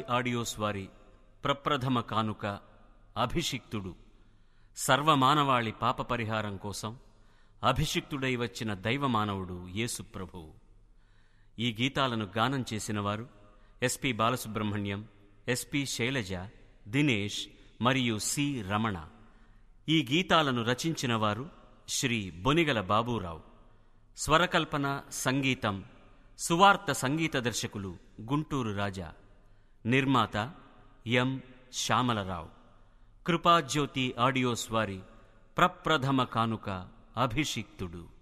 audios వారి ప్రప్రథమ కానుక అభిషిక్తుడు సర్వమానవాళి పాప పరిహారం కోసం అభిషిక్తుడై వచ్చిన దైవమానవుడు యేసు ప్రభువు ఈ గీతాలను గానం చేసినవారు ఎస్పి బాలసుబ్రహ్మణ్యం ఎస్పి శైలజ దినేష్ మరియు సి రమణ ఈ గీతాలను రచించిన వారు శ్రీ బొనిగల బాబూరావు స్వరకల్పన సంగీతం సువార్త సంగీత దర్శకులు గుంటూరు రాజా నిర్మాత ఎం శ్యామలరావు కృపాజ్యోతి ఆడియోస్ వారి ప్రప్రథమ కానుక అభిషిక్తుడు